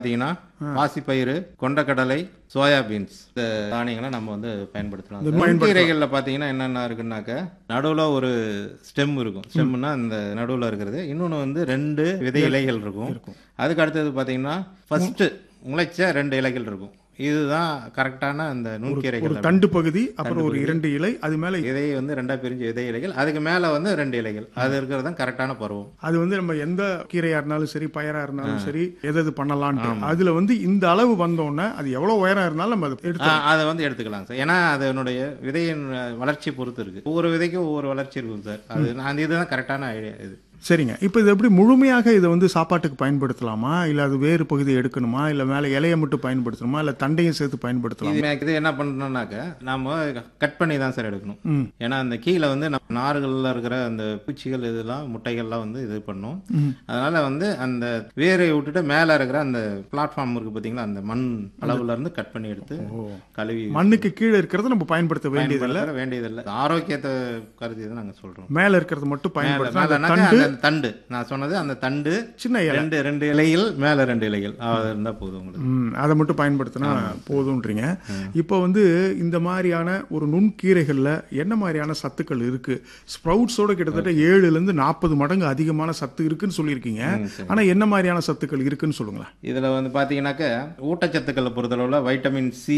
பார்த்தீங்கன்னா பாசிப்பயிறு கொண்டக்கடலை சோயா பீன்ஸ் இந்த தானியங்களை நம்ம வந்து பயன்படுத்தலாம் இந்த சார். பயன்படுத்தலாம். நுண்கீரைகளில் பார்த்தீங்கன்னா என்னென்ன இருக்குன்னாக்க நடுவில் ஒரு ஸ்டெம் இருக்கும் ஸ்டெம்னா இந்த நடுவில் இருக்கிறது இன்னொன்று வந்து ரெண்டு விதை இலைகள் இருக்கும் அதுக்கு அடுத்தது பார்த்தீங்கன்னா ஃபர்ஸ்ட் முளைச்ச ரெண்டு இலைகள் இருக்கும் இதுதான் கரெக்டான அந்த நுண்கீரைகள் ஒரு தண்டு பகுதி அப்புறம் ஒரு இரண்டு இலை அது மேல விதை வந்து ரெண்டா பிரிஞ்சு விதை இலைகள் அதுக்கு மேலே வந்து ரெண்டு இலைகள் அது இருக்கிறது தான் கரெக்டான பருவம் அது வந்து நம்ம எந்த கீரையா இருந்தாலும் சரி பயரா இருந்தாலும் சரி எது எது பண்ணலாம்னு அதுல வந்து இந்த அளவு வந்தோடனே அது எவ்வளவு உயரம் இருந்தாலும் நம்ம அதை எடுத்து ஆ, அதை வந்து எடுத்துக்கலாம் சார் ஏன்னா அதனுடைய விதையின் வளர்ச்சி பொறுத்து இருக்கு ஒவ்வொரு விதைக்கும் ஒவ்வொரு வளர்ச்சி இருக்கும் சார் அது அந்த இதுதான் கரெக்டான ஐடியா இது சரிங்க இப்போ இது எப்படி முழுமையாக இதை வந்து சாப்பாட்டுக்கு பயன்படுத்தலாமா இல்ல அது வேறு பகுதியை எடுக்கணுமா இல்ல மேல இலையை மட்டும் பயன்படுத்தணுமா இல்ல தண்டையும் சேர்த்து பயன்படுத்தலாமா இது இது என்ன பண்ணணும்னாக்க நாம கட் பண்ணி தான் சார் எடுக்கணும் ம். ஏன்னா அந்த கீழே வந்து நம்ம நார்கள்ல இருக்கிற அந்த பூச்சிகள் இதெல்லாம் முட்டைகள்லாம் வந்து இது பண்ணும் அதனால வந்து அந்த வேரை விட்டுட்டு மேல இருக்கிற அந்த பிளாட்ஃபார்ம் இருக்கு பாத்தீங்களா அந்த மண் அளவுல இருந்து கட் பண்ணி எடுத்து கழுவி மண்ணுக்கு கீழே இருக்கிறத நம்ம பயன்படுத்த வேண்டியது பயன்படுத்த வேண்டியதில்லை ஆரோக்கியத்தை கருதி தான் நாங்க சொல்றோம் மேல இருக்கிறத மட்டும் மேல- பயன்படுத்தலாம் அந்த மேலனாக்க தண்டு அந்த தண்டு நான் சொன்னது அந்த தண்டு சின்ன இலை ரெண்டு ரெண்டு இலைகள் மேல ரெண்டு இலைகள் அது இருந்தா போதும் உங்களுக்கு ம், அதை மட்டும் பயன்படுத்தினா போதும்ன்றீங்க இப்போ வந்து இந்த மாதிரியான ஒரு நுண்கீரைகள்ல என்ன மாதிரியான சத்துக்கள் இருக்கு ஸ்ப்ரவுட்ஸோட கிட்டத்தட்ட ஏழுல இருந்து நாற்பது மடங்கு அதிகமான சத்து இருக்குன்னு சொல்லியிருக்கீங்க ஆனா என்ன மாதிரியான சத்துக்கள் இருக்குன்னு சொல்லுங்களேன் இதுல வந்து பாத்தீங்கன்னாக்க ஊட்டச்சத்துக்களை பொறுத்தளவுல வைட்டமின் சி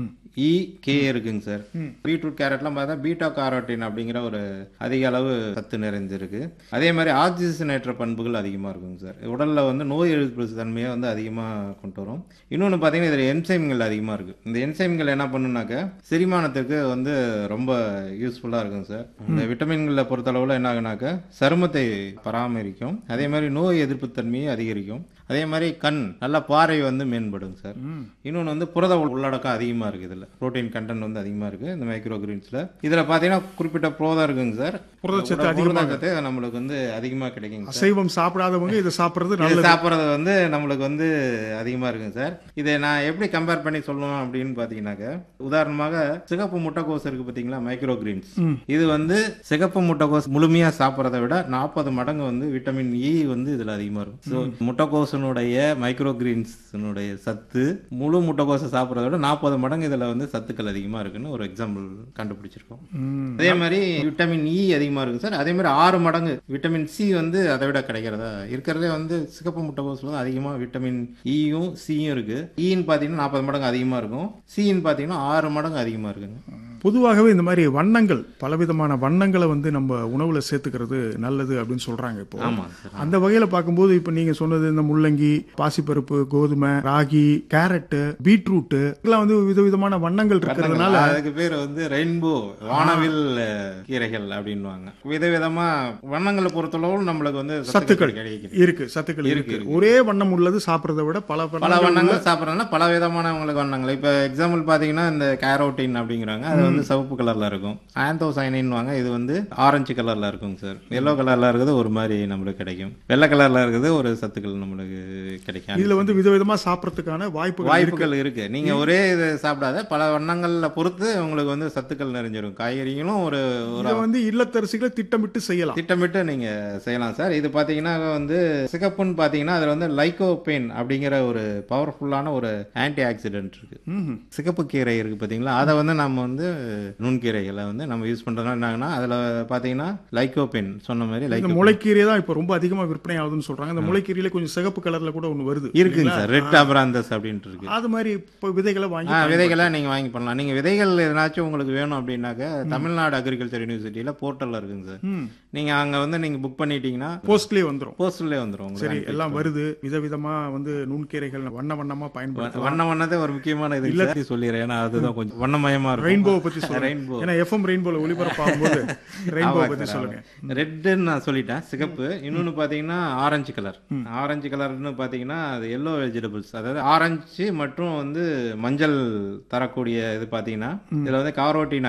இ கே இருக்குங்க சார் பீட்ரூட் கேரட்லாம் பார்த்தா பீட்டா காரோட்டின் அப்படிங்கிற ஒரு அதிக அளவு சத்து நிறைஞ்சிருக்கு அதே மாதிரி ஆக்சிஜனேற்ற பண்புகள் அதிகமா இருக்குங்க சார் உடல்ல வந்து நோய் எதிர்ப்பு தன்மையை வந்து அதிகமா கொண்டு வரும் இன்னொன்று பார்த்தீங்கன்னா இதில் என்சைம்கள் அதிகமாக இருக்குது இந்த என்சைம்கள் என்ன பண்ணுனாக்க செரிமானத்துக்கு வந்து ரொம்ப யூஸ்ஃபுல்லாக இருக்குங்க சார் இந்த விட்டமின்களை பொறுத்தளவில் என்ன ஆகுனாக்க சருமத்தை பராமரிக்கும் அதே மாதிரி நோய் எதிர்ப்பு தன்மையை அதிகரிக்கும் அதே மாதிரி கண் நல்ல பார்வை வந்து மேம்படுங்க சார் இன்னொன்று வந்து புரத உள்- உள்ளடக்கம் அதிகமாக இருக்குது இதில் புரோட்டீன் கண்டென்ட் வந்து அதிகமாக இருக்குது இந்த மைக்ரோ கிரீன்ஸில் இதில் பார்த்தீங்கன்னா குறிப்பிட்ட புரோதம் இருக்குங்க சார் புரதச்சத்து புரதச்சத்து நம்மளுக்கு வந்து அதிகமாக கிடைக்குங்க சார் அசைவம் சாப்பிடாதவங்க இதை சாப்பிடுறது இது நல்லது சாப்பிட்றது வந்து நம்மளுக்கு வந்து அதிகமாக இருக்குங்க சார் இதை நான் எப்படி கம்பேர் பண்ணி சொல்லணும் அப்படின்னு பார்த்தீங்கன்னாக்க உதாரணமாக சிகப்பு முட்டைக்கோஸ் இருக்கு பார்த்தீங்களா மைக்ரோ கிரீன்ஸ் இது வந்து சிகப்பு முட்டைக்கோஸ் முழுமையாக சாப்பிட்றத விட நாற்பது மடங்கு வந்து விட்டமின் இ வந்து இதில் அதிகமாக இருக்கும் ஸோ முட்டைக்கோசனுடைய மைக்ரோ கிரீன்ஸினுடைய சத்து முழு முட்டைக்கோஸை சாப்பிட்றத விட நாற்பது மடங்கு இதில் வந்து சத்துக்கள் அதிகமாக இருக்குன்னு ஒரு எக்ஸாம்பிள் கண்டுபிடிச்சிருக்கோம் ம். அதே மாதிரி விட்டமின் இ அதிகமாக இருக்கு சார் அதே மாதிரி ஆறு மடங்கு விட்டமின் சி வந்து அதை விட கிடைக்கிறதா இருக்கிறதே வந்து சிகப்பு முட்டைக்கோஸில் தான் அதிகமாக விட்டமின் இயும் சியும் இருக்கு ஈன்னு பார்த்தீங்கன்னா நாற்பது மடங்கு அதிகமாக இருக்கும் சின்னு பார்த்தீங்கன்னா ஆறு மடங்கு அதிகமாக இருக்குங்க பொதுவாகவே இந்த மாதிரி வண்ணங்கள் பலவிதமான வண்ணங்களை வந்து நம்ம உணவுல சேர்த்துக்கிறது நல்லது அப்படின்னு சொல்றாங்க இப்போ ஆமாம் சார் அந்த வகையில பார்க்கும்போது இப்ப நீங்க சொன்னது இந்த முள்ளங்கி பாசிப்பருப்பு கோதுமை ராகி கேரட் பீட்ரூட் இதெல்லாம் வந்து விதவிதமான வண்ணங்கள் இருக்கிறதுனால அதுக்கு பேர் வந்து ரெயின்போ வானவில் அஹ், கீரைகள் அப்படின்வாங்க விதவிதமா வண்ணங்களை பொறுத்தளவு நம்மளுக்கு வந்து சத்துக்கள் கிடைக்கும் இருக்கு சத்துக்கள் இருக்கு ஒரே வண்ணம் உள்ளது சாப்பிடுறதை விட பல பல வண்ணங்கள் வண்ணங்கள் சாப்பிட்றதுனா பல விதமான உங்களுக்கு வண்ணங்கள் இப்போ எக்ஸாம்பிள் பார்த்தீங்கன்னா இந்த கேரோட்டின் அப்படிங்கிறாங்க அது வந்து சிவப்பு கலர்ல இருக்கும் ஆந்தோசைனின் வாங்க இது வந்து ஆரஞ்சு கலர்ல இருக்குங்க சார் எல்லோ கலர்ல இருக்கிறது ஒரு மாதிரி நம்மளுக்கு கிடைக்கும் வெள்ளை கலர்ல இருக்கிறது ஒரு சத்துக்கள் நம்மளுக்கு கிடைக்கும் இதுல வந்து விதவிதமா சாப்பிடறதுக்கான வாய்ப்புகள் இருக்கு வாய்ப்புகள் இருக்கு நீங்க ஒரே இது சாப்பிடாத பல வண்ணங்கள்ல பொறுத்து உங்களுக்கு வந்து சத்துக்கள் நிறைஞ்சிரும் காய்கறிகளும் ஒரு ஒரு இதை வந்து இல்லத்தரசிகளை திட்டமிட்டு செய்யலாம் திட்டமிட்டு நீங்க செய்யலாம் சார் இது பாத்தீங்கன்னா வந்து சிகப்புன்னு பாத்தீங்கன்னா அதுல வந்து லைகோபேன் அப்படிங்கிற ஒரு பவர்ஃபுல்லான ஒரு ஆன்டி ஆக்சிடென்ட் இருக்கு ம்ஹும். சிகப்பு கீரை இருக்கு பாத்தீங்களா அதை வந்து நம்ம வந்து நுண்கீரைகளை வந்து நம்ம யூஸ் பண்றதுனால என்னாங்கன்னா அதுல பாத்தீங்கன்னா லைகோபேன் சொன்ன மாதிரி இந்த லைகோ முளைக்கீரை தான் இப்ப ரொம்ப அதிகமா விற்பனை ஆகுதுன்னு சொல்றாங்க இந்த முளைக்கீரையில கொஞ்சம் சிகப்பு கலர்ல கூட ஒண்ணு வருது இருக்குங்க சார் ரெட் அப்ராந்தஸ் அப்படின்ட்டு இருக்கு அது மாதிரி இப்போ விதைகளை வாங்கி ஆ விதைகளை நீங்க வாங்கி பண்ணலாம் நீங்க விதைகள் எதனாச்சும் உங்களுக்கு வேணும் அப்படின்னாக்க தமிழ்நாடு அக்ரிகல்ச்சர் யூனிவர்சிட்டியில போர்ட்டல்ல இருக்குங்க சார் ம். நீங்க அங்க வந்து நீங்க புக் பண்ணிட்டீங்கன்னா போஸ்ட்லயே வந்துரும் போஸ்டர்லேயே வந்துரும் உங்களுக்கு சரி எல்லாம் வருது விதவிதமா வந்து நுண்கீரைகள் வண்ண வண்ணமா பயன்படுத்தலாம் வண்ண வண்ணதே ஒரு முக்கியமான இது இல்ல சொல்லிடுறேன் ஏன்னா அதுதான் கொஞ்சம் வண்ணமயமா இருக்கும் ரெயின்போவை பத்தி சொல்லுங்க ரெயின்போ ஏன்னா எஃப்எம் ரெயின்போல ஒளிபரப்பாகும்போது ரெயின்போ பத்தி சொல்லுங்க ரெட்டுன்னு நான் சொல்லிட்டேன் சிகப்பு இன்னொன்னு பாத்தீங்கன்னா ஆரஞ்சு கலர் ஆரஞ்சு கலர்னு பாத்தீங்கன்னா அது எல்லோ வெஜிடபிள்ஸ் அதாவது ஆரஞ்சு மற்றும் வந்து மஞ்சள் தரக்கூடிய இது பாத்தீங்கன்னா இதுல வந்து காரோட்டினாய்ட்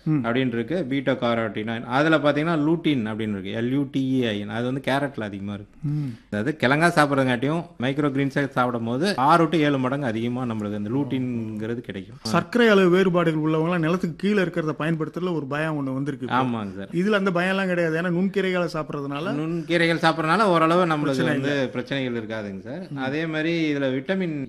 அப்படின்னு இருக்கு பீட்டோ காரோட்டின் அதுல பாத்தீங்கன்னா லூட்டின் அப்படின்னு இருக்கு எல்யூடிஇஐன் அது வந்து கேரட்ல அதிகமா இருக்கு அதாவது கிழங்கா சாப்பிட்றதுங்காட்டியும் மைக்ரோ கிரீன்ஸ் சாப்பிடும் போது ஆறு டு ஏழு மடங்கு அதிகமா நம்மளுக்கு அந்த லூட்டின்ங்கிறது கிடைக்கும் சர்க்கரை அளவு வேறுபாடுகள் உள்ளவங்களாம் நிலத்துக்கு கீழே இருக்கிறத பயன்படுத்துறதுல ஒரு பயம் ஒண்ணு வந்திருக்கு இப்ப. ஆமாங்க சார் இதுல அந்த பயம்லாம் கிடையாது ஏன்னா நுண்கீரைகளை சாப்பிட்றதுனால நுண்கீரைகள் சாப்பிட்றதுனால ஓரளவு நம்மளுக்கு வந்து பிரச்சனைகள் இருக்காதுங்க சார் அதே மாதிரி இதுல விட்டமின்